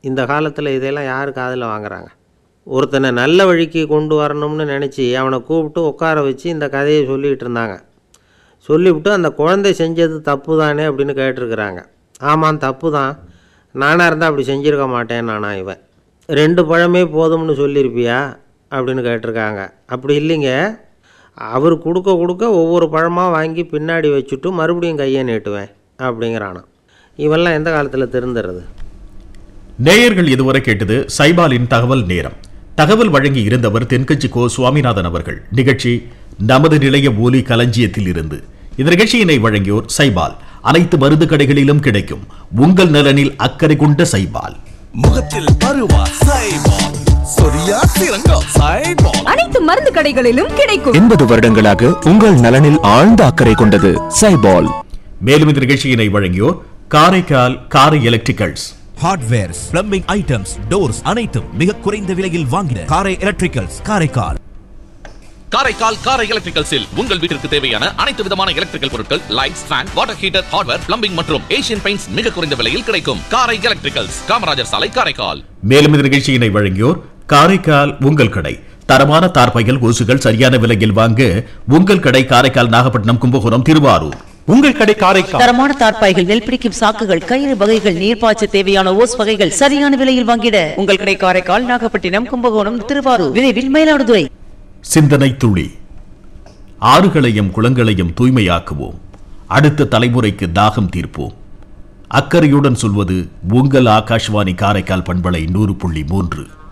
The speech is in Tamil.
இந்த காலத்தில் இதெல்லாம் யார் காதில் வாங்குறாங்க ஒருத்தனை நல்ல வழிக்கு கொண்டு வரணும்னு நினச்சி அவனை கூப்பிட்டு உட்கார வச்சு இந்த கதையை சொல்லிகிட்டு இருந்தாங்க சொல்லிவிட்டு அந்த குழந்தை செஞ்சது தப்பு தானே அப்படின்னு கேட்டிருக்கிறாங்க ஆமாம் தப்பு தான் நானாக இருந்தால் அப்படி செஞ்சுருக்க மாட்டேன் நானா இவன் ரெண்டு பழமே போதும்னு சொல்லியிருப்பியா அப்படின்னு கேட்டிருக்காங்க அப்படி இல்லைங்க அவர் கொடுக்க கொடுக்க ஒவ்வொரு பழமாக வாங்கி பின்னாடி வச்சுட்டு மறுபடியும் கையை நீட்டுவேன் அப்படிங்கிறானாம் இவெல்லாம் எந்த காலத்தில் திருந்துறது நேயர்கள் இதுவரை கேட்டது சைபாலின் தகவல் நேரம் தகவல் வழங்கி இருந்தவர் தென்கட்சி கோ சுவாமிநாதன் அவர்கள் நிகழ்ச்சி நமது நிலைய ஒலி களஞ்சியத்தில் இருந்து இந்த நிகழ்ச்சியினை வழங்கியோர் சைபால் அனைத்து மருந்து கடைகளிலும் கிடைக்கும் உங்கள் நலனில் அக்கறை கொண்ட சைபால் முகத்தில் பருவா சைபால் சொரியா சிறங்கா சைபால் அனைத்து மருந்து கடைகளிலும் கிடைக்கும் எண்பது வருடங்களாக உங்கள் நலனில் ஆழ்ந்த அக்கறை கொண்டது சைபால் மேலும் இந்த நிகழ்ச்சியினை வழங்கியோர் Karaikal Karai electricals hardwares plumbing items doors அனைத்தும் மிக குறைந்த விலையில் வாங்கின காரை எலக்ட்ரிக்கல்ஸ் காரைக்கால் காரைக்கால் காரை எலக்ட்ரிக்கல்ஸில் உங்கள் வீட்டிற்கு தேவையான அனைத்து விதமான எலக்ட்ரிக்கல் பொருட்கள் lights fan water heater hardware plumbing மற்றும் ஏசியன் பெயிண்ட்ஸ் மிக குறைந்த விலையில் கிடைக்கும் காரை எலக்ட்ரிக்கல்ஸ் காமராஜர் சாலை காரைக்கால் மேலும் இந்த நிகழ்ச்சியினை வழங்கியோர் காரைக்கால் உங்கள் கடை தரமான தார்பைகள் கொசுகள் சரியான விலையில் வாங்க உங்கள் கடை காரைக்கால் நாகப்பட்டினம் கும்பகோணம் திருவாரூர் உங்கள் கடை காரைக்கால் தரமான தார்ப்பாய்கள் நெல் பிடிக்கும் சாக்குகள் கயிறு வகைகள் நீர்ப்பாய்ச்ச தேவையான ஓஸ் வகைகள் சரியான விலையில் வாங்கிட உங்கள் கடை காரைக்கால் நாகப்பட்டினம் கும்பகோணம் திருவாரூர் விரைவில் மயிலாடுதுறை சிந்தனை துளி ஆறுகளையும் குளங்களையும் தூய்மையாக்குவோம் அடுத்த தலைமுறைக்கு தாகம் தீர்ப்போம் அக்கறையுடன் சொல்வது உங்கள் ஆகாஷ்வாணி காரைக்கால் பண்பலை நூறு புள்ளி மூன்று